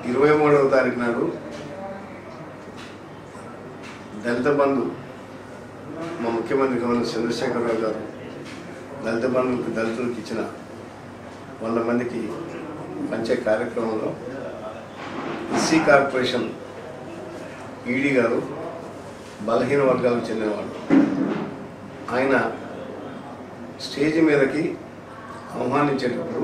ఇరవై మూడవ తారీఖు నాడు దళిత బంధు మా ముఖ్యమంత్రి గవర్నర్ చంద్రశేఖరరావు గారు దళిత బంధువులకు దళితులకు ఇచ్చిన వంద మందికి పంచే కార్యక్రమంలో ఎస్సీ కార్పొరేషన్ ఈడీ గారు బలహీన వర్గాలకు చెందినవాడు ఆయన స్టేజ్ మీదకి ఆహ్వానించేటప్పుడు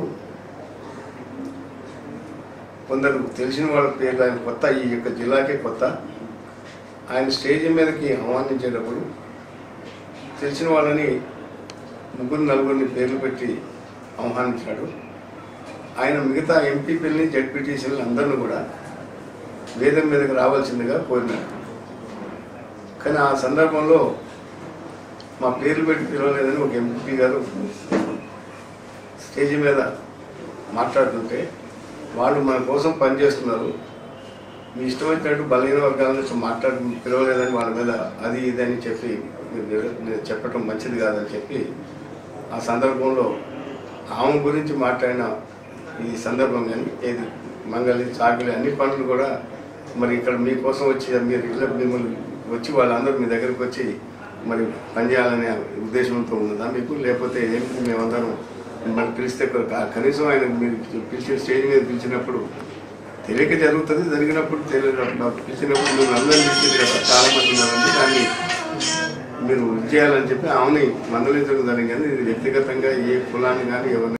కొందరు తెలిసిన వాళ్ళ పేర్లు ఆయన కొత్త ఈ యొక్క జిల్లాకే కొత్త ఆయన స్టేజ్ మీదకి ఆహ్వానించేటప్పుడు తెలిసిన వాళ్ళని ముగ్గురు నలుగురిని పేర్లు పెట్టి ఆహ్వానించాడు ఆయన మిగతా ఎంపీపీలని జడ్పీటీసీలని అందరిని కూడా వేదం మీదకి రావాల్సిందిగా కోరినాడు కానీ ఆ సందర్భంలో మా పేర్లు పెట్టి పిలవలేదని ఒక ఎంపీ గారు స్టేజ్ మీద మాట్లాడుతుంటే వాళ్ళు మన కోసం పనిచేస్తున్నారు మీ ఇష్టం వచ్చినట్టు బలహీన వర్గాల నుంచి మాట్లాడి పిలవలేదని వాళ్ళ మీద అది ఇది అని చెప్పి మీరు నిర- నిర- చెప్పటం మంచిది కాదని చెప్పి ఆ సందర్భంలో ఆమె గురించి మాట్లాడిన ఈ సందర్భం కానీ ఏది మంగళి చాకలి అన్ని పనులు కూడా మరి ఇక్కడ మీకోసం వచ్చి మీరు ఇళ్ళ మిమ్మల్ని వచ్చి వాళ్ళందరూ మీ దగ్గరికి వచ్చి మరి పనిచేయాలనే ఉద్దేశంతో ఉన్నదా మీకు లేకపోతే ఏంటి మేమందరం మిమ్మల్ని పిలిస్తే క- కనీసం ఆయన మీరు పిలిచిన స్టేజ్ మీద పిలిచినప్పుడు తెలియక జరుగుతుంది జరిగినప్పుడు తెలియదు పిలిచినప్పుడు మీరు అందరినీ పిలిచింది కదా చాలా మంది ఉన్నారండి దాన్ని మీరు ఇది చేయాలని చెప్పి ఆమెని మందలించడం జరిగింది ఇది వ్యక్తిగతంగా ఏ కులాన్ని కానీ ఎవరిని